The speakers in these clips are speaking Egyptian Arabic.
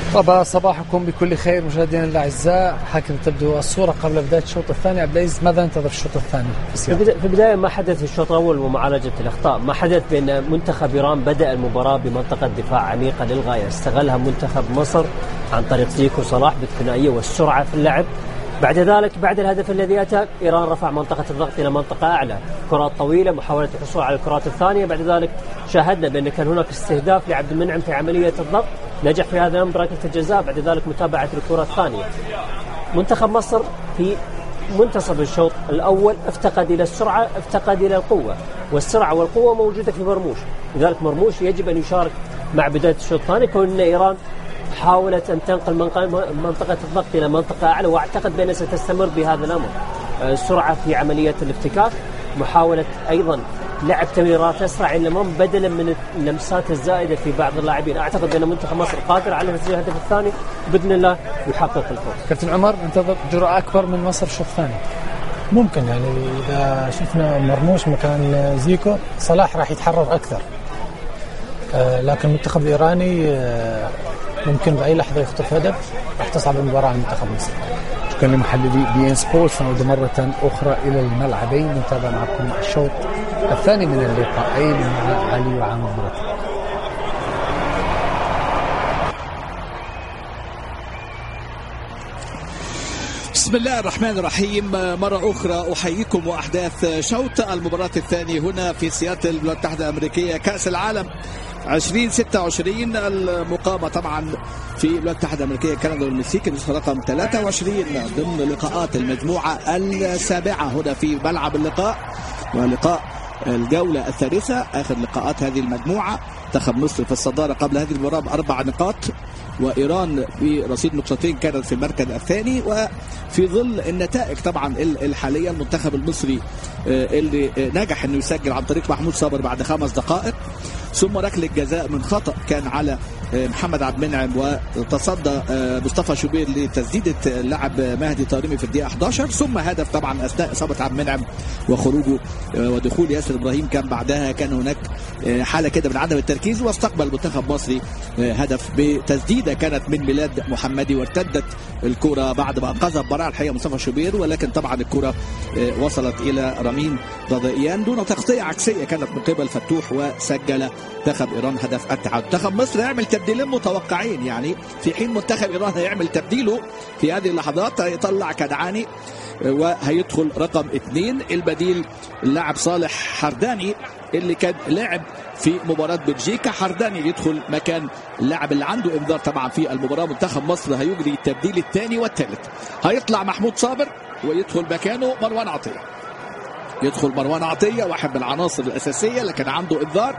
طبعا صباحكم بكل خير مشاهدينا الاعزاء هكذا تبدو الصوره قبل بدايه الشوط الثاني عبد العزيز ماذا ننتظر في الشوط الثاني؟ في البدايه ما حدث في الشوط الاول ومعالجه الاخطاء، ما حدث بان منتخب ايران بدا المباراه بمنطقه دفاع عميقه للغايه، استغلها منتخب مصر عن طريق زيكو صلاح بالثنائيه والسرعه في اللعب بعد ذلك بعد الهدف الذي اتى ايران رفع منطقه الضغط الى منطقه اعلى، كرات طويله محاوله الحصول على الكرات الثانيه، بعد ذلك شاهدنا بان كان هناك استهداف لعبد المنعم في عمليه الضغط، نجح في هذا الامر ركله الجزاء، بعد ذلك متابعه الكره الثانيه. منتخب مصر في منتصف الشوط الاول افتقد الى السرعه، افتقد الى القوه، والسرعه والقوه موجوده في مرموش، لذلك مرموش يجب ان يشارك مع بدايه الشوط الثاني كون ان ايران حاولت أن تنقل منطقة الضغط إلى منطقة أعلى وأعتقد بأنها ستستمر بهذا الأمر السرعة في عملية الافتكاك محاولة أيضا لعب تمريرات اسرع الى بدلا من اللمسات الزائده في بعض اللاعبين، اعتقد ان منتخب مصر قادر على تسجيل الهدف الثاني باذن الله يحقق الفوز. كابتن عمر انتظر جرأة اكبر من مصر الشوط الثاني. ممكن يعني اذا شفنا مرموش مكان زيكو صلاح راح يتحرر اكثر. آه لكن المنتخب الايراني آه ممكن باي لحظه يخطف هدف راح تصعب المباراه على منتخب مصر. شكرا لمحللي بي ان سبورتس نعود مره اخرى الى الملعبين نتابع معكم الشوط الثاني من اللقاءين مع علي وعامر مرتب. بسم الله الرحمن الرحيم مرة أخرى أحييكم وأحداث شوط المباراة الثاني هنا في سياتل الولايات المتحدة الأمريكية كأس العالم 2026 المقامة طبعا في الولايات المتحدة الأمريكية كندا والمكسيك النسخة رقم 23 ضمن لقاءات المجموعة السابعة هنا في ملعب اللقاء ولقاء الجولة الثالثة آخر لقاءات هذه المجموعة منتخب مصر في الصدارة قبل هذه المباراة بأربع نقاط وإيران برصيد نقطتين كانت في المركز الثاني وفي ظل النتائج طبعا الحالية المنتخب المصري اللي نجح أنه يسجل عن طريق محمود صابر بعد خمس دقائق ثم ركلة جزاء من خطأ كان على محمد عبد المنعم وتصدى مصطفى شوبير لتسديدة اللاعب مهدي طارمي في الدقيقة 11 ثم هدف طبعا أثناء إصابة عبد المنعم وخروجه ودخول ياسر إبراهيم كان بعدها كان هناك حالة كده من عدم التركيز واستقبل المنتخب المصري هدف بتسديدة كانت من ميلاد محمدي وارتدت الكرة بعد ما أنقذها ببراعة الحقيقة مصطفى شوبير ولكن طبعا الكرة وصلت إلى رمين رضائيان دون تغطية عكسية كانت من قبل فتوح وسجل منتخب إيران هدف التعادل منتخب مصر يعمل تبديلين متوقعين يعني في حين منتخب ايران هيعمل تبديله في هذه اللحظات هيطلع كدعاني وهيدخل رقم اثنين البديل اللاعب صالح حرداني اللي كان لاعب في مباراة بلجيكا حرداني يدخل مكان اللاعب اللي عنده انذار طبعا في المباراة منتخب مصر هيجري التبديل الثاني والثالث هيطلع محمود صابر ويدخل مكانه مروان عطية يدخل مروان عطية واحد من العناصر الأساسية لكن عنده انذار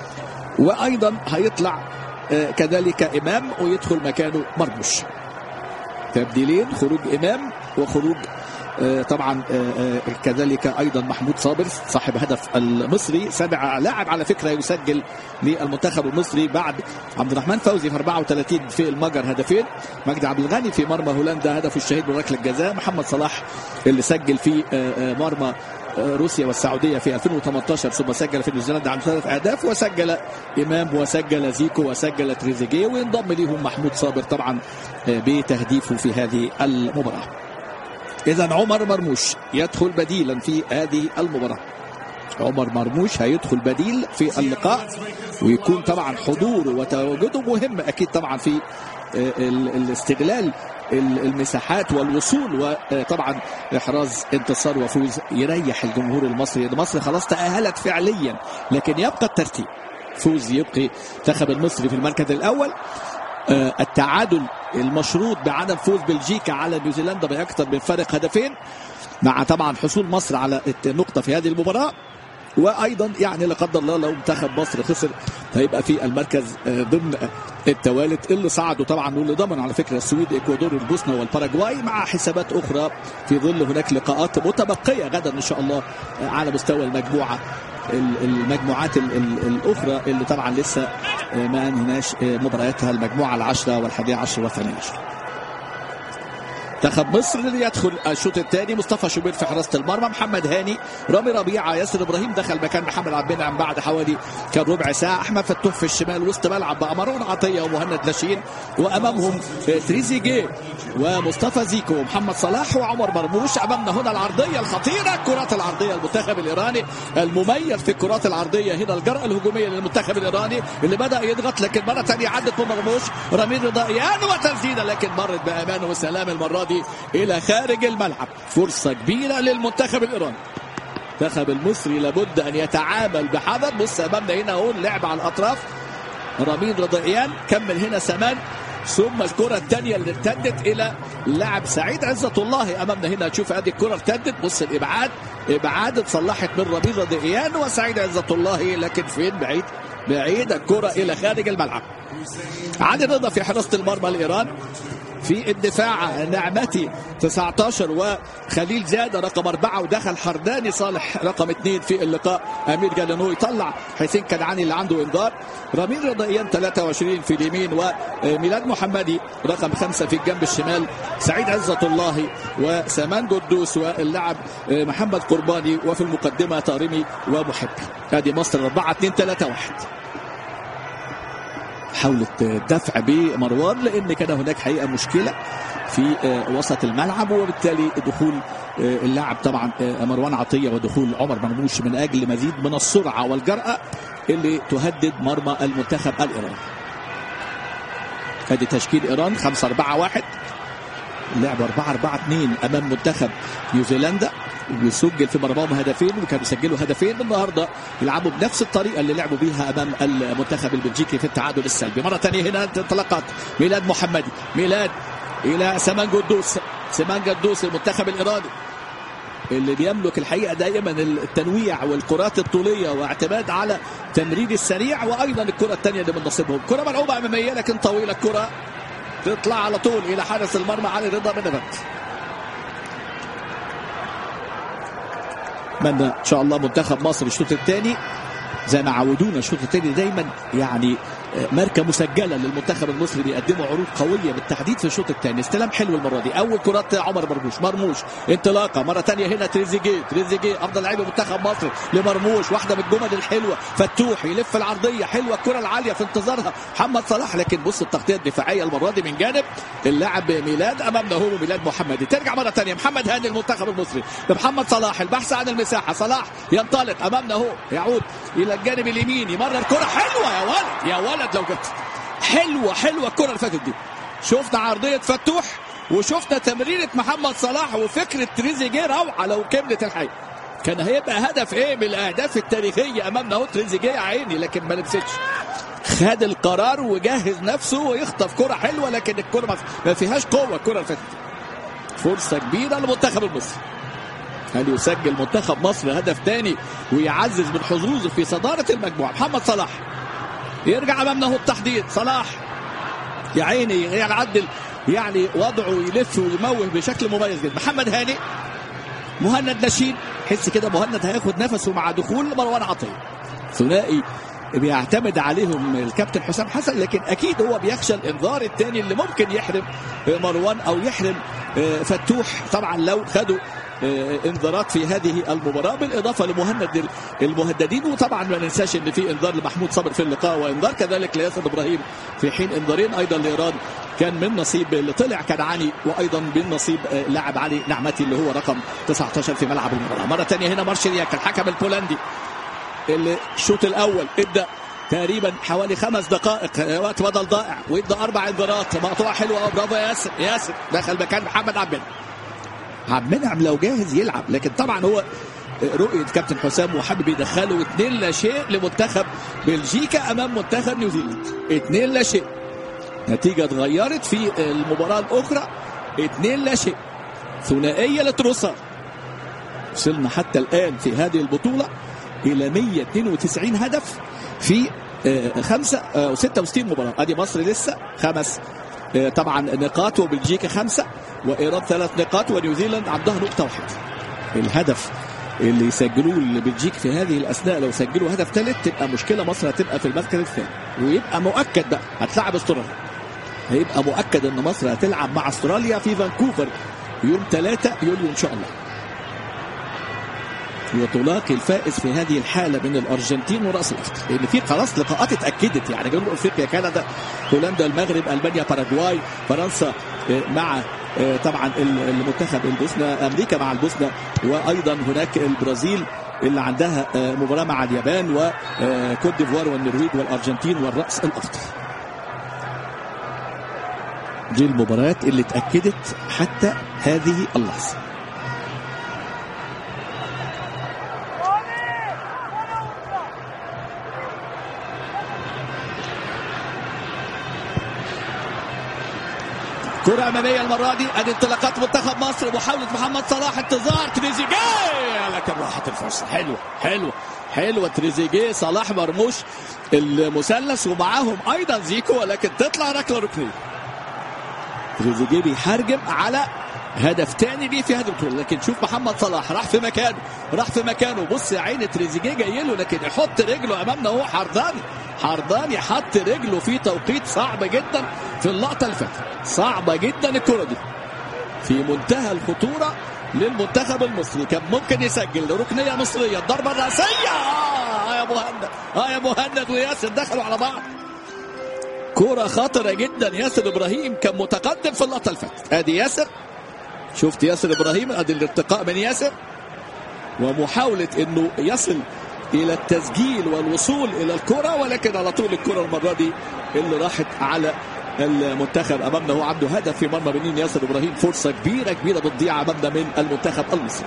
وأيضا هيطلع كذلك إمام ويدخل مكانه مرموش تبديلين خروج إمام وخروج طبعا كذلك ايضا محمود صابر صاحب هدف المصري سابع لاعب على فكره يسجل للمنتخب المصري بعد عبد الرحمن فوزي في 34 في المجر هدفين مجدي عبد الغني في مرمى هولندا هدفه الشهيد من ركله الجزاء محمد صلاح اللي سجل في مرمى روسيا والسعودية في 2018 ثم سجل في نيوزيلندا عن ثلاث أهداف وسجل إمام وسجل زيكو وسجل تريزيجيه وينضم ليهم محمود صابر طبعا بتهديفه في هذه المباراة إذا عمر مرموش يدخل بديلا في هذه المباراة عمر مرموش هيدخل بديل في اللقاء ويكون طبعا حضوره وتواجده مهم أكيد طبعا في الاستغلال المساحات والوصول وطبعا احراز انتصار وفوز يريح الجمهور المصري ان مصر خلاص تاهلت فعليا لكن يبقى الترتيب فوز يبقي منتخب المصري في المركز الاول التعادل المشروط بعدم فوز بلجيكا على نيوزيلندا باكثر من فرق هدفين مع طبعا حصول مصر على النقطه في هذه المباراه وايضا يعني لا قدر الله لو منتخب مصر خسر هيبقى في المركز ضمن التوالت اللي صعدوا طبعا واللي ضمن على فكره السويد اكوادور البوسنه والباراجواي مع حسابات اخرى في ظل هناك لقاءات متبقيه غدا ان شاء الله على مستوى المجموعه المجموعات الاخرى اللي طبعا لسه ما انهناش مبارياتها المجموعه العشره والحادية عشر والثانية عشر منتخب مصر يدخل الشوط الثاني مصطفى شوبير في حراسه المرمى محمد هاني رامي ربيعه ياسر ابراهيم دخل مكان محمد عبد المنعم بعد حوالي كان ربع ساعه احمد فتوح في الشمال وسط ملعب بقى مروان عطيه ومهند لاشين وامامهم تريزيجيه ومصطفى زيكو ومحمد صلاح وعمر مرموش امامنا هنا العرضيه الخطيره الكرات العرضيه المنتخب الايراني المميز في الكرات العرضيه هنا الجرأه الهجوميه للمنتخب الايراني اللي بدا يضغط لكن مره ثانيه عدت من مرموش رميل رضائيان وتسديده لكن مرت بامان وسلام المره دي الى خارج الملعب فرصه كبيره للمنتخب الايراني المنتخب المصري لابد ان يتعامل بحذر بص امامنا هنا اهو اللعب على الاطراف رميل رضائيان كمل هنا سمان ثم الكرة الثانية اللي ارتدت إلى اللاعب سعيد عزة الله أمامنا هنا تشوف هذه الكرة ارتدت بص الإبعاد إبعاد اتصلحت من رميل رضيان وسعيد عزة الله لكن فين بعيد بعيد الكرة إلى خارج الملعب علي رضا في حراسة المرمى الإيران في الدفاع نعمتي 19 وخليل زاد رقم أربعة ودخل حرداني صالح رقم اثنين في اللقاء أمير جالنو يطلع حسين كنعاني اللي عنده إنذار رامين رضائيان 23 في اليمين وميلاد محمدي رقم خمسة في الجنب الشمال سعيد عزة الله وسامان قدوس واللاعب محمد قرباني وفي المقدمة طارمي ومحب هذه مصر 4 2 3 1 حاولت دفع بمروان لان كان هناك حقيقه مشكله في وسط الملعب وبالتالي دخول اللاعب طبعا مروان عطيه ودخول عمر مرموش من اجل مزيد من السرعه والجراه اللي تهدد مرمى المنتخب الايراني. ادي تشكيل ايران 5 4 1 لعب 4 4 2 امام منتخب نيوزيلندا ويسجل في مرماهم هدفين وكانوا يسجلوا هدفين النهارده يلعبوا بنفس الطريقه اللي لعبوا بيها امام المنتخب البلجيكي في التعادل السلبي مره ثانيه هنا انطلاقات ميلاد محمدي ميلاد الى سمان قدوس سمان قدوس المنتخب الايراني اللي بيملك الحقيقه دائما التنويع والكرات الطوليه واعتماد على تمرير السريع وايضا الكره الثانيه اللي من نصيبهم كره ملعوبه اماميه لكن طويله الكره تطلع على طول الى حارس المرمى علي رضا بن غد اتمنى ان شاء الله منتخب مصر الشوط الثاني زي ما عودونا الشوط الثاني دايما يعني ماركه مسجله للمنتخب المصري بيقدموا عروض قويه بالتحديد في الشوط الثاني استلام حلو المره دي اول كرات عمر مرموش مرموش انطلاقه مره ثانيه هنا تريزيجيه تريزيجيه افضل لعيبه منتخب مصر لمرموش واحده من الجمل الحلوه فتوح يلف العرضيه حلوه الكره العاليه في انتظارها محمد صلاح لكن بص التغطيه الدفاعيه المره دي من جانب اللاعب ميلاد امامنا هو ميلاد محمد ترجع مره ثانيه محمد هاني المنتخب المصري لمحمد صلاح البحث عن المساحه صلاح ينطلق امامنا هو يعود الى الجانب اليمين يمرر كره حلوه يا ولد يا ولد ولد لو جت حلوه حلوه الكره اللي فاتت دي شفنا عرضيه فتوح وشفنا تمريره محمد صلاح وفكره تريزيجيه روعه لو كملت الحقيقه كان هيبقى هدف ايه من الاهداف التاريخيه امامنا اهو تريزيجيه يا عيني لكن ما لبستش خد القرار وجهز نفسه ويخطف كره حلوه لكن الكره ما فيهاش قوه الكره اللي فاتت فرصه كبيره للمنتخب المصري هل يسجل منتخب مصر هدف ثاني ويعزز من حظوظه في صداره المجموعه محمد صلاح يرجع امامنا هو التحضير صلاح يا عيني يعدل يعني وضعه يلف ويموه بشكل مميز جدا محمد هاني مهند نشيد حس كده مهند هياخد نفسه مع دخول مروان عطيه ثنائي بيعتمد عليهم الكابتن حسام حسن لكن اكيد هو بيخشى الانذار الثاني اللي ممكن يحرم مروان او يحرم فتوح طبعا لو خدوا انذارات في هذه المباراه بالاضافه لمهند المهددين وطبعا ما ننساش ان في انذار لمحمود صبر في اللقاء وانذار كذلك لياسر ابراهيم في حين انذارين ايضا لايران كان من نصيب اللي طلع كنعاني وايضا من نصيب لاعب علي نعمتي اللي هو رقم 19 في ملعب المباراه مره ثانيه هنا مارشيلياك الحكم البولندي اللي الشوط الاول ادى تقريبا حوالي خمس دقائق وقت بدل ضائع وادى اربع انذارات مقطوعه حلوه برافو يا ياسر ياسر دخل مكان محمد عبد المنعم عبد المنعم لو جاهز يلعب لكن طبعا هو رؤيه كابتن حسام وحابب يدخله اثنين لا شيء لمنتخب بلجيكا امام منتخب نيوزيلاند اثنين لا شيء نتيجه اتغيرت في المباراه الاخرى اثنين لا شيء ثنائيه لتروسا وصلنا حتى الان في هذه البطوله الى 192 هدف في خمسة أو 66 مباراة ادي مصر لسه خمس طبعا نقاط وبلجيكا خمسة وايران ثلاث نقاط ونيوزيلاند عندها نقطة واحدة الهدف اللي يسجلوه لبلجيك في هذه الاثناء لو سجلوا هدف ثالث تبقى مشكله مصر هتبقى في المركز الثاني ويبقى مؤكد بقى هتلعب استراليا هيبقى مؤكد ان مصر هتلعب مع استراليا في فانكوفر يوم 3 يوليو ان شاء الله وتلاقي الفائز في هذه الحالة من الأرجنتين ورأس الأخضر لأن في خلاص لقاءات اتأكدت يعني جنوب أفريقيا كندا هولندا المغرب ألمانيا باراجواي فرنسا مع طبعا المنتخب البوسنة أمريكا مع البوسنة وأيضا هناك البرازيل اللي عندها مباراة مع اليابان وكوت ديفوار والنرويج والأرجنتين والرأس الأخضر دي المباريات اللي اتأكدت حتى هذه اللحظة كرة أمامية المرة دي أدي انطلاقات منتخب مصر محاولة محمد صلاح انتظار تريزيجيه لكن راحت الفرصة حلوة حلوة حلوة تريزيجيه صلاح مرموش المثلث ومعاهم أيضا زيكو ولكن تطلع ركلة ركنية تريزيجيه بيحرجم على هدف تاني ليه في هذه البطوله لكن شوف محمد صلاح راح في مكانه راح في مكانه بص يا عيني تريزيجيه جاي له لكن يحط رجله امامنا هو حرضاني حرضاني حط رجله في توقيت صعب جدا في اللقطه اللي فاتت صعبه جدا الكره دي في منتهى الخطوره للمنتخب المصري كان ممكن يسجل ركنيه مصريه الضربه الراسيه اه يا مهند اه يا مهند وياسر دخلوا على بعض كرة خطرة جدا ياسر ابراهيم كان متقدم في اللقطة اللي فاتت ادي ياسر شفت ياسر ابراهيم ادي الارتقاء من ياسر ومحاولة انه يصل الى التسجيل والوصول الى الكرة ولكن على طول الكرة المرة دي اللي راحت على المنتخب امامنا هو عنده هدف في مرمى بنين ياسر ابراهيم فرصة كبيرة كبيرة بتضيع امامنا من المنتخب المصري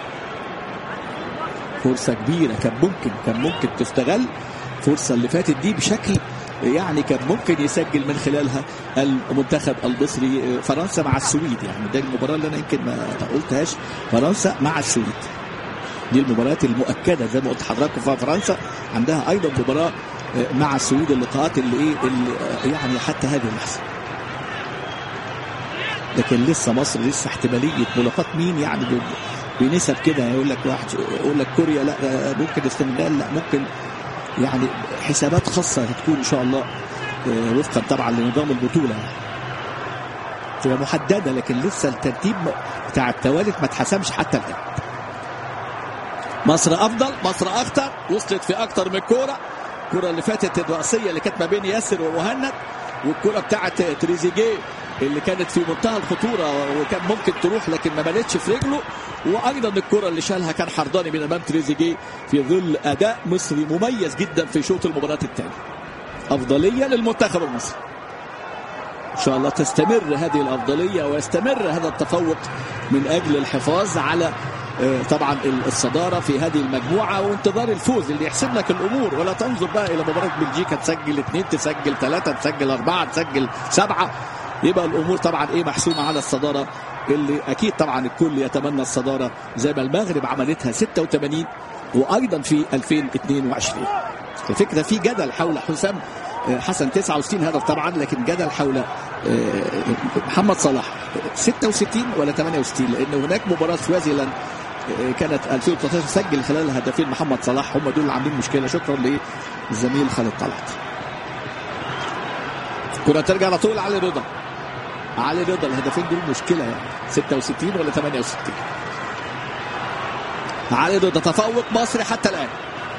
فرصة كبيرة كان ممكن كان ممكن تستغل الفرصة اللي فاتت دي بشكل يعني كان ممكن يسجل من خلالها المنتخب المصري فرنسا مع السويد يعني ده المباراة اللي انا يمكن ما قلتهاش فرنسا مع السويد دي المباريات المؤكدة زي ما قلت حضراتكم في فرنسا عندها ايضا مباراة مع السويد اللقاءات اللي ايه اللي يعني حتى هذه اللحظة لكن لسه مصر لسه احتمالية ملاقات مين يعني بنسب كده يقول لك واحد يقول لك كوريا لا ممكن السنغال لا ممكن يعني حسابات خاصة هتكون إن شاء الله وفقا طبعا لنظام البطولة تبقى محددة لكن لسه الترتيب بتاع التوالت ما اتحسمش حتى الآن مصر أفضل مصر أخطر وصلت في أكتر من كورة الكرة اللي فاتت الرأسية اللي كانت ما بين ياسر ومهند والكرة بتاعت تريزيجيه اللي كانت في منتهى الخطورة وكان ممكن تروح لكن ما بلتش في رجله وأيضا الكرة اللي شالها كان حرضاني من أمام تريزيجيه في ظل أداء مصري مميز جدا في شوط المباراة الثاني أفضلية للمنتخب المصري إن شاء الله تستمر هذه الأفضلية ويستمر هذا التفوق من أجل الحفاظ على طبعا الصدارة في هذه المجموعة وانتظار الفوز اللي يحسب لك الأمور ولا تنظر بقى إلى مباراة بلجيكا تسجل اثنين تسجل ثلاثة تسجل أربعة تسجل سبعة يبقى الامور طبعا ايه محسومه على الصداره اللي اكيد طبعا الكل يتمنى الصداره زي ما المغرب عملتها 86 وايضا في 2022 الفكره في جدل حول حسام حسن 69 هدف طبعا لكن جدل حول محمد صلاح 66 ولا 68 لان هناك مباراه سوازيلاند كانت 2013 سجل خلال هدفين محمد صلاح هم دول اللي عاملين مشكله شكرا للزميل خالد طلعت كرة ترجع على طول علي رضا علي رضا الهدفين دول مشكلة يعني 66 ولا 68 علي رضا تفوق مصري حتى الآن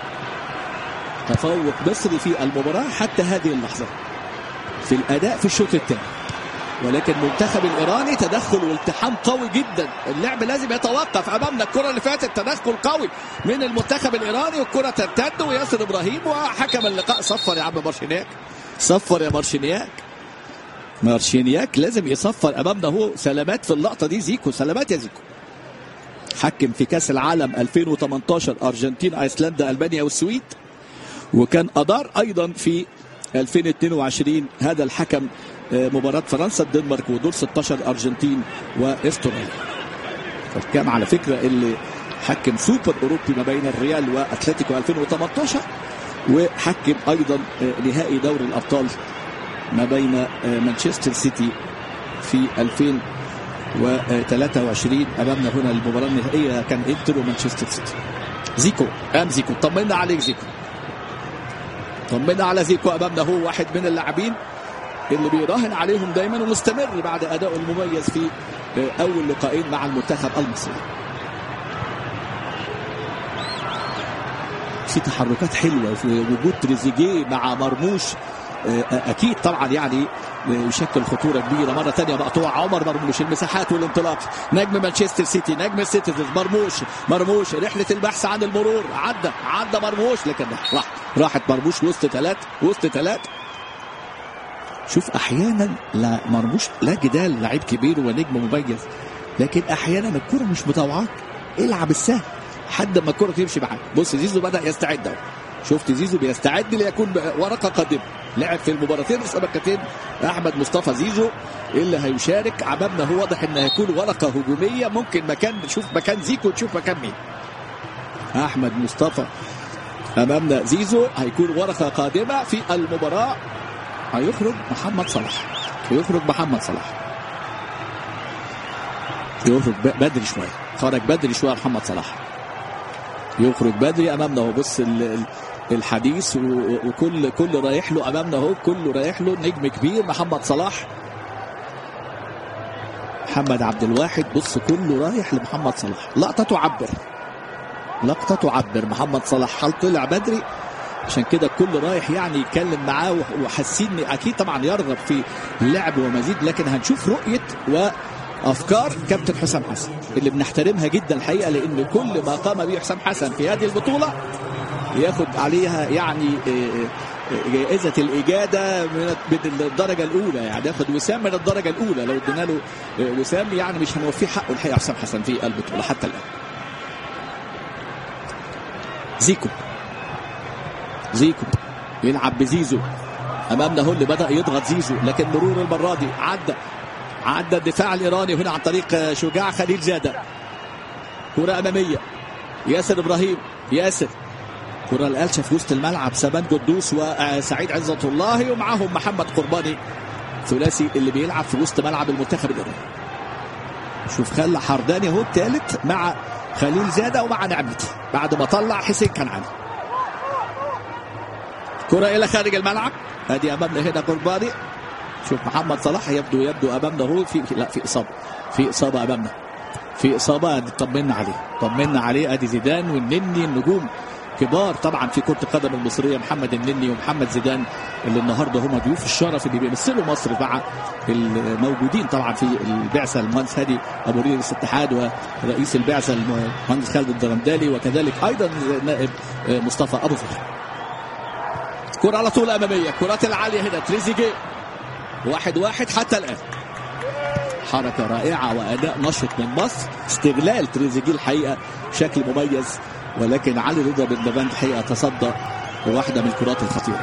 تفوق مصري في المباراة حتى هذه اللحظة في الأداء في الشوط الثاني ولكن المنتخب الإيراني تدخل والتحام قوي جدا اللعب لازم يتوقف أمامنا الكرة اللي فاتت تدخل قوي من المنتخب الإيراني والكرة ترتد وياسر إبراهيم وحكم اللقاء صفر يا عم مارشينياك صفر يا مارشينياك مارشينياك لازم يصفر امامنا هو سلامات في اللقطه دي زيكو سلامات يا زيكو حكم في كاس العالم 2018 ارجنتين ايسلندا المانيا والسويد وكان ادار ايضا في 2022 هذا الحكم مباراه فرنسا الدنمارك ودور 16 ارجنتين واستراليا الحكام على فكره اللي حكم سوبر اوروبي ما بين الريال واتلتيكو 2018 وحكم ايضا نهائي دوري الابطال ما بين مانشستر سيتي في 2023 امامنا هنا المباراه النهائيه كان انتر ومانشستر سيتي زيكو ام زيكو طمنا عليك زيكو طمنا على زيكو امامنا هو واحد من اللاعبين اللي بيراهن عليهم دايما ومستمر بعد ادائه المميز في اول لقاءين مع المنتخب المصري في تحركات حلوه في وجود تريزيجيه مع مرموش اكيد طبعا يعني يشكل خطوره كبيره مره ثانيه مقطوع عمر مرموش المساحات والانطلاق نجم مانشستر سيتي نجم السيتيزنز مرموش مرموش رحله البحث عن المرور عدى عدى مرموش لكن راح راحت مرموش وسط ثلاث وسط ثلاث شوف احيانا لا مرموش لا جدال لعيب كبير ونجم مميز لكن احيانا الكره مش مطوعاك العب السهل لحد ما الكره تمشي معاك بص زيزو بدا يستعد شفت زيزو بيستعد ليكون ورقه قادمه لعب في المباراتين السابقتين احمد مصطفى زيزو اللي هيشارك امامنا هو واضح ان هيكون ورقه هجوميه ممكن مكان نشوف مكان زيكو تشوف مكان مين احمد مصطفى امامنا زيزو هيكون ورقه قادمه في المباراه هيخرج محمد صلاح يخرج محمد صلاح يخرج بدري شويه خرج بدري شويه محمد صلاح يخرج بدري امامنا هو بص الحديث وكل كل رايح له امامنا اهو كله رايح له نجم كبير محمد صلاح محمد عبد الواحد بص كله رايح لمحمد صلاح لقطه تعبر لقطه تعبر محمد صلاح هل طلع بدري عشان كده الكل رايح يعني يتكلم معاه وحاسين اكيد طبعا يرغب في اللعب ومزيد لكن هنشوف رؤيه و افكار كابتن حسام حسن اللي بنحترمها جدا الحقيقه لان كل ما قام به حسام حسن في هذه البطوله ياخد عليها يعني جائزة الإجادة من الدرجة الأولى يعني ياخد وسام من الدرجة الأولى لو ادينا له وسام يعني مش هنوفيه حقه الحقيقة حسام حسن في البطولة حتى الآن. زيكو زيكو يلعب بزيزو أمامنا هو اللي بدأ يضغط زيزو لكن مرور المرة دي عدى عدى الدفاع الإيراني هنا عن طريق شجاع خليل زادة كرة أمامية ياسر إبراهيم ياسر كرة القلشة في وسط الملعب سبان قدوس وسعيد عزة الله ومعاهم محمد قرباني ثلاثي اللي بيلعب في وسط ملعب المنتخب الإيراني شوف خلى حرداني اهو الثالث مع خليل زادة ومع نعمتي بعد ما طلع حسين كنعاني كرة إلى خارج الملعب ادي امامنا هنا قرباني شوف محمد صلاح يبدو يبدو امامنا هو في لا في اصابه في اصابه امامنا في اصابه طمنا عليه طمنا عليه ادي زيدان والنني النجوم كبار طبعا في كره القدم المصريه محمد النني ومحمد زيدان اللي النهارده هم ضيوف الشرف اللي بيمثلوا مصر مع الموجودين طبعا في البعثه المهندس هادي ابو ريس الاتحاد ورئيس البعثه المهندس خالد الدرندالي وكذلك ايضا نائب مصطفى ابو فخر كرة على طول أمامية كرات العالية هنا تريزيجيه واحد واحد حتى الآن حركة رائعة وأداء نشط من مصر استغلال تريزيجيه الحقيقة بشكل مميز ولكن علي رضا بن لبان الحقيقة تصدى بواحدة من الكرات الخطيرة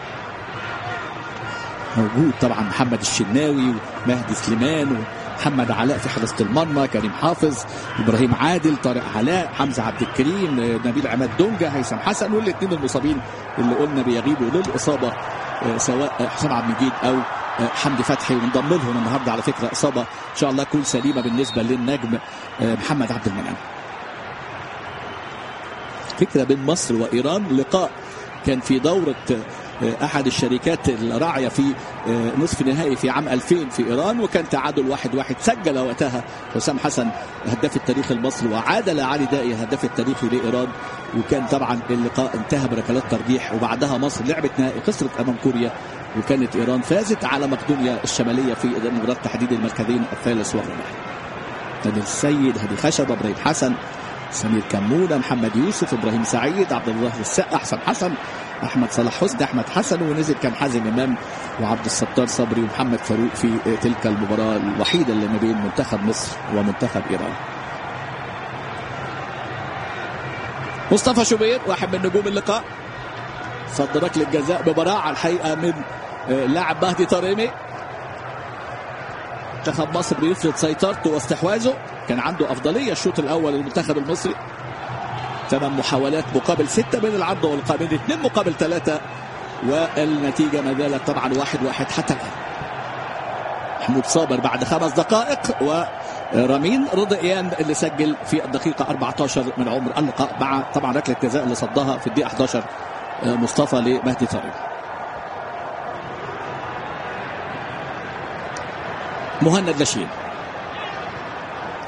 موجود طبعا محمد الشناوي ومهدي سليمان محمد علاء في حراسة المرمى كريم حافظ إبراهيم عادل طارق علاء حمزة عبد الكريم نبيل عماد دونجا هيثم حسن والاثنين المصابين اللي قلنا بيغيبوا للإصابة سواء حسام عبد المجيد أو حمدي فتحي ونضم لهم النهارده على فكره اصابه ان شاء الله تكون سليمه بالنسبه للنجم محمد عبد المنعم. فكره بين مصر وايران لقاء كان في دوره احد الشركات الراعيه في نصف نهائي في عام 2000 في ايران وكان تعادل واحد واحد سجل وقتها حسام حسن هداف التاريخ المصري وعادل علي دائي الهداف التاريخي لايران وكان طبعا اللقاء انتهى بركلات ترجيح وبعدها مصر لعبت نهائي خسرت امام كوريا وكانت ايران فازت على مقدونيا الشماليه في مباراه تحديد المركزين الثالث والرابع. نادي السيد هادي خشب ابراهيم حسن سمير كمونه محمد يوسف ابراهيم سعيد عبد الله السقا حسن حسن احمد صلاح حسني احمد حسن ونزل كان حازم امام وعبد الستار صبري ومحمد فاروق في تلك المباراه الوحيده اللي ما بين منتخب مصر ومنتخب ايران. مصطفى شوبير واحد من نجوم اللقاء صد ركله جزاء ببراعه الحقيقه من لاعب مهدي طريمي منتخب مصر بيفرض سيطرته واستحواذه كان عنده افضليه الشوط الاول للمنتخب المصري ثمان محاولات مقابل ستة بين العرض والقابل اثنين مقابل ثلاثة والنتيجة ما زالت طبعا واحد واحد حتى الآن محمود صابر بعد خمس دقائق ورامين رضيان اللي سجل في الدقيقة 14 من عمر اللقاء مع طبعا ركلة جزاء اللي صدها في الدقيقة 11 مصطفى لمهدي طارق مهند لاشين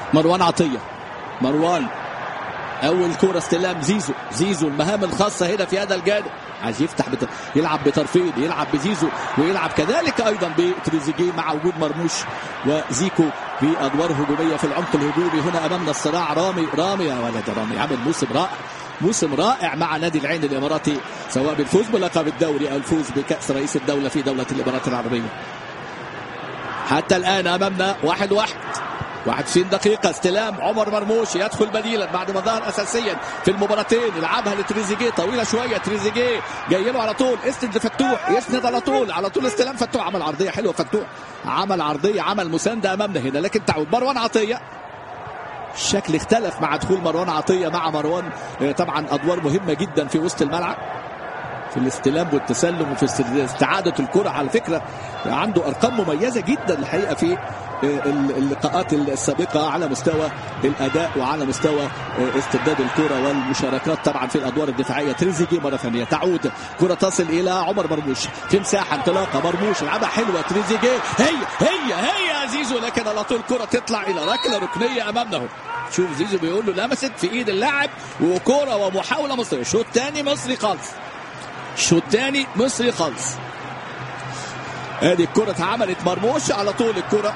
مروان عطيه مروان اول كوره استلام زيزو زيزو المهام الخاصه هنا في هذا الجانب عايز يفتح بت... يلعب بطرفين يلعب بزيزو ويلعب كذلك ايضا بتريزيجيه مع وجود مرموش وزيكو في ادوار هجوميه في العمق الهجومي هنا امامنا الصراع رامي رامي يا ولد رامي عامل موسم رائع موسم رائع مع نادي العين الاماراتي سواء بالفوز بلقب الدوري او الفوز بكاس رئيس الدوله في دوله الامارات العربيه حتى الان امامنا واحد واحد 91 دقيقة استلام عمر مرموش يدخل بديلا بعد ما ظهر أساسيا في المباراتين يلعبها لتريزيجيه طويلة شوية تريزيجيه جاي له على طول اسند لفتوح يسند على طول على طول استلام فتوح عمل عرضية حلوة فتوح عمل عرضية عمل مساندة أمامنا هنا لكن تعود مروان عطية الشكل اختلف مع دخول مروان عطية مع مروان طبعا أدوار مهمة جدا في وسط الملعب في الاستلام والتسلم وفي استعادة الكرة على فكرة عنده أرقام مميزة جدا الحقيقة في اللقاءات السابقة على مستوى الأداء وعلى مستوى استرداد الكرة والمشاركات طبعا في الأدوار الدفاعية تريزيجيه مرة ثانية تعود كرة تصل إلى عمر مرموش في مساحة انطلاقة مرموش لعبها حلوة تريزيجيه هي هي هي زيزو لكن على طول كرة تطلع إلى ركلة ركنية أمامنا شوف زيزو بيقول له لمست في ايد اللاعب وكرة ومحاولة مصرية شوط تاني مصري خالص شوط تاني مصري خالص ادي الكرة اتعملت مرموش على طول الكرة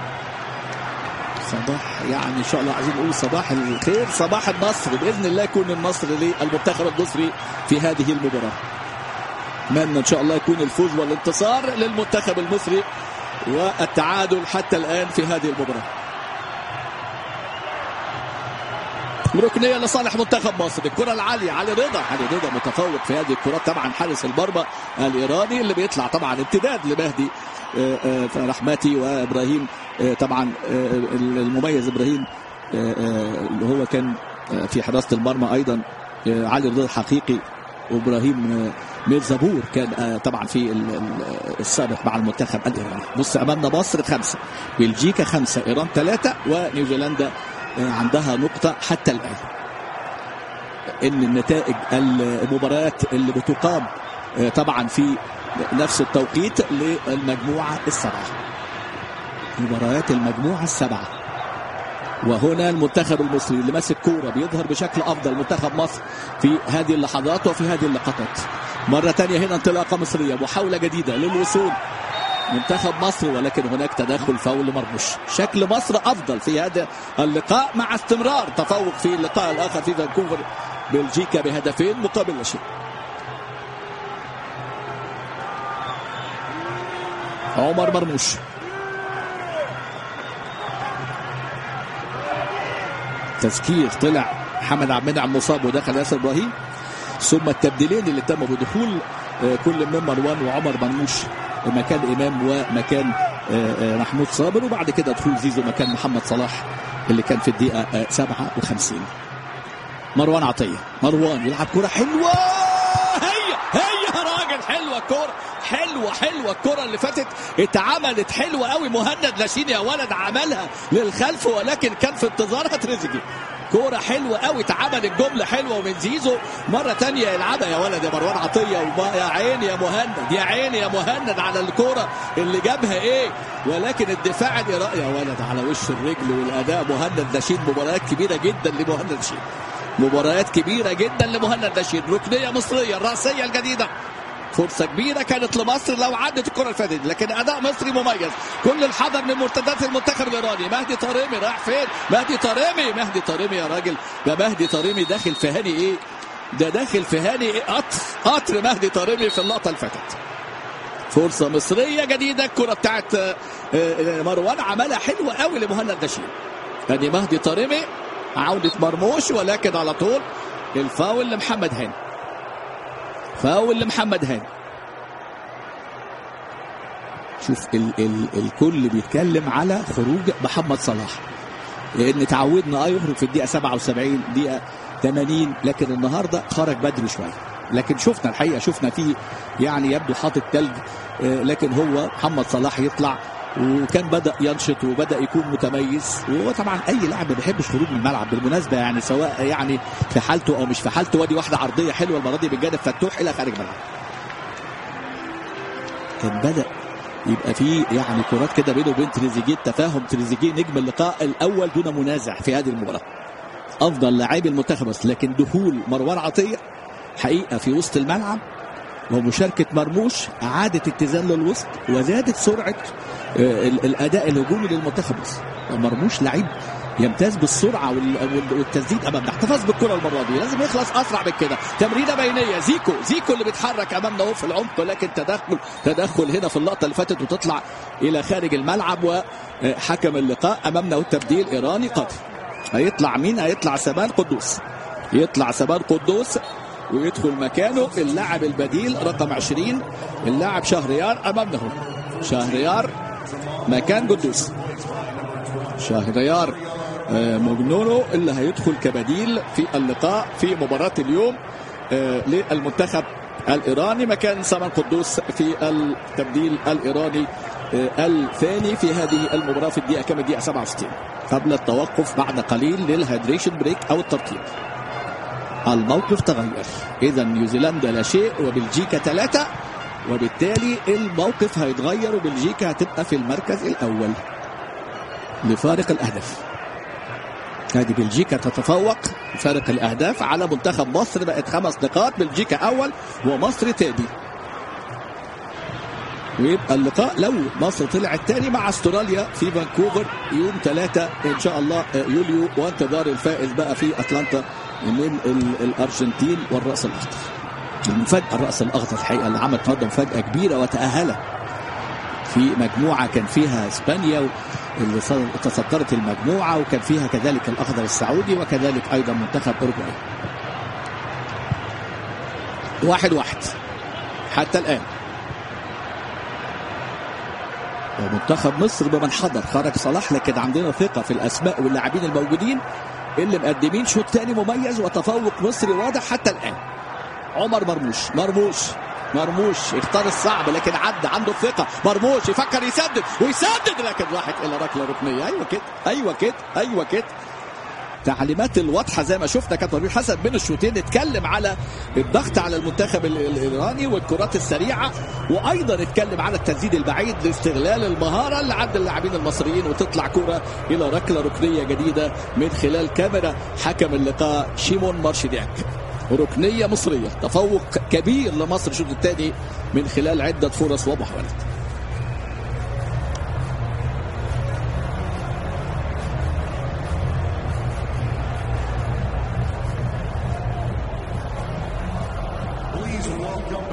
صباح يعني ان شاء الله عايزين نقول صباح الخير صباح النصر باذن الله يكون النصر للمنتخب المصري في هذه المباراه. اتمنى ان شاء الله يكون الفوز والانتصار للمنتخب المصري والتعادل حتى الان في هذه المباراه. ركنيه لصالح منتخب مصر الكره العاليه علي رضا علي رضا متفوق في هذه الكرات طبعا حارس المرمى الايراني اللي بيطلع طبعا امتداد لمهدي رحمتي وابراهيم طبعا المميز ابراهيم اللي هو كان في حراسه المرمى ايضا علي رضا حقيقي وابراهيم ميرزابور كان طبعا في السابق مع المنتخب الايراني بص امامنا مصر خمسه بلجيكا خمسه ايران ثلاثه ونيوزيلندا عندها نقطة حتى الآن إن النتائج المباريات اللي بتقام طبعا في نفس التوقيت للمجموعة السبعة مباريات المجموعة السبعة وهنا المنتخب المصري اللي ماسك كورة بيظهر بشكل أفضل منتخب مصر في هذه اللحظات وفي هذه اللقطات مرة تانية هنا انطلاقة مصرية محاولة جديدة للوصول منتخب مصر ولكن هناك تدخل فاول مرموش شكل مصر افضل في هذا اللقاء مع استمرار تفوق في اللقاء الاخر في فانكوفر بلجيكا بهدفين مقابل لا شيء عمر مرموش تذكير طلع محمد عبد المنعم مصاب ودخل ياسر ابراهيم ثم التبديلين اللي تموا بدخول كل من مروان وعمر مرموش مكان امام ومكان محمود صابر وبعد كده دخول زيزو مكان محمد صلاح اللي كان في الدقيقه 57 مروان عطيه مروان يلعب كره حلوه هي هي يا راجل حلوه الكره حلوه حلوه الكره اللي فاتت اتعملت حلوه قوي مهند لاشين يا ولد عملها للخلف ولكن كان في انتظارها تريزيجيه كورة حلوة قوي اتعمل الجملة حلوة ومن زيزو مرة تانية يلعبها يا ولد يا مروان عطية يا عيني يا مهند يا عيني يا مهند على الكورة اللي جابها ايه ولكن الدفاع الإيراني يا ولد على وش الرجل والأداء مهند نشيد مباريات كبيرة جدا لمهند نشيد مباريات كبيرة جدا لمهند نشيد ركنية مصرية الرأسية الجديدة فرصة كبيرة كانت لمصر لو عدت الكرة اللي فاتت لكن أداء مصري مميز كل الحذر من مرتدات المنتخب الإيراني مهدي طارمي رايح فين مهدي طارمي مهدي طارمي يا راجل ده مهدي طارمي داخل في هاني إيه ده داخل في هاني إيه قطر قطر مهدي طارمي في اللقطة اللي فاتت فرصة مصرية جديدة الكرة بتاعت مروان عملها حلوة قوي لمهند دشير يعني مهدي طارمي عودة مرموش ولكن على طول الفاول لمحمد هاني فاول لمحمد هاني شوف ال ال الكل بيتكلم على خروج محمد صلاح لان تعودنا اه يخرج في الدقيقه 77 دقيقه 80 لكن النهارده خرج بدري شويه لكن شفنا الحقيقه شفنا فيه يعني يبدو حاطط تلج لكن هو محمد صلاح يطلع وكان بدا ينشط وبدا يكون متميز وهو طبعا اي لاعب ما بيحبش خروج من الملعب بالمناسبه يعني سواء يعني في حالته او مش في حالته ودي واحده عرضيه حلوه المره دي بالجانب فتوح الى خارج الملعب كان بدا يبقى في يعني كرات كده بينه وبين تريزيجيه تفاهم تريزيجيه نجم اللقاء الاول دون منازع في هذه المباراه افضل لاعبي المنتخب بس لكن دخول مروان عطيه حقيقه في وسط الملعب ومشاركة مرموش أعادت اتزان للوسط وزادت سرعة آه، ال- الأداء الهجومي للمنتخب بس مرموش لعيب يمتاز بالسرعة وال- وال- والتسديد أمامنا احتفظ بالكرة المرة دي لازم يخلص أسرع من كده تمريرة بينية زيكو زيكو اللي بيتحرك أمامنا هو في العمق لكن تدخل تدخل هنا في اللقطة اللي فاتت وتطلع إلى خارج الملعب وحكم اللقاء أمامنا والتبديل إيراني قادر هيطلع مين هيطلع سبان قدوس يطلع سبان قدوس ويدخل مكانه اللاعب البديل رقم 20 اللاعب شهريار امامنا هو شهريار مكان قدوس شهريار آه، مجنونو اللي هيدخل كبديل في اللقاء في مباراة اليوم آه، للمنتخب الإيراني مكان سمان قدوس في التبديل الإيراني آه، الثاني في هذه المباراة في الدقيقة كم الدقيقة 67 قبل التوقف بعد قليل للهيدريشن بريك أو الترطيب الموقف تغير إذا نيوزيلندا لا شيء وبلجيكا ثلاثة وبالتالي الموقف هيتغير وبلجيكا هتبقى في المركز الأول لفارق الأهداف هذه بلجيكا تتفوق فارق الأهداف على منتخب مصر بقت خمس نقاط بلجيكا أول ومصر تاني ويبقى اللقاء لو مصر طلعت تاني مع استراليا في فانكوفر يوم ثلاثة ان شاء الله يوليو وانتظار الفائز بقى في اتلانتا من ال- الارجنتين والراس الاخضر المفاجاه الراس الاخضر الحقيقه اللي عملت النهارده مفاجاه كبيره وتاهلت في مجموعه كان فيها اسبانيا اللي صد- تصدرت المجموعه وكان فيها كذلك الاخضر السعودي وكذلك ايضا منتخب اوروجواي واحد واحد حتى الان ومنتخب مصر بمن حضر خرج صلاح لكن عندنا ثقة في الأسماء واللاعبين الموجودين اللي مقدمين شوط تاني مميز وتفوق مصري واضح حتى الآن عمر مرموش مرموش مرموش اختار الصعب لكن عدى عنده الثقة مرموش يفكر يسدد ويسدد لكن راحت إلى ركلة ركنية أيوة كده أيوة كده أيوة كده تعليمات الواضحه زي ما شفنا كابتن ربيع حسن بين الشوطين اتكلم على الضغط على المنتخب ال- الايراني والكرات السريعه وايضا اتكلم على التسديد البعيد لاستغلال المهاره اللي عند اللاعبين المصريين وتطلع كره الى ركله ركنيه جديده من خلال كاميرا حكم اللقاء شيمون مارشيدياك ركنيه مصريه تفوق كبير لمصر الشوط الثاني من خلال عده فرص ومحاولات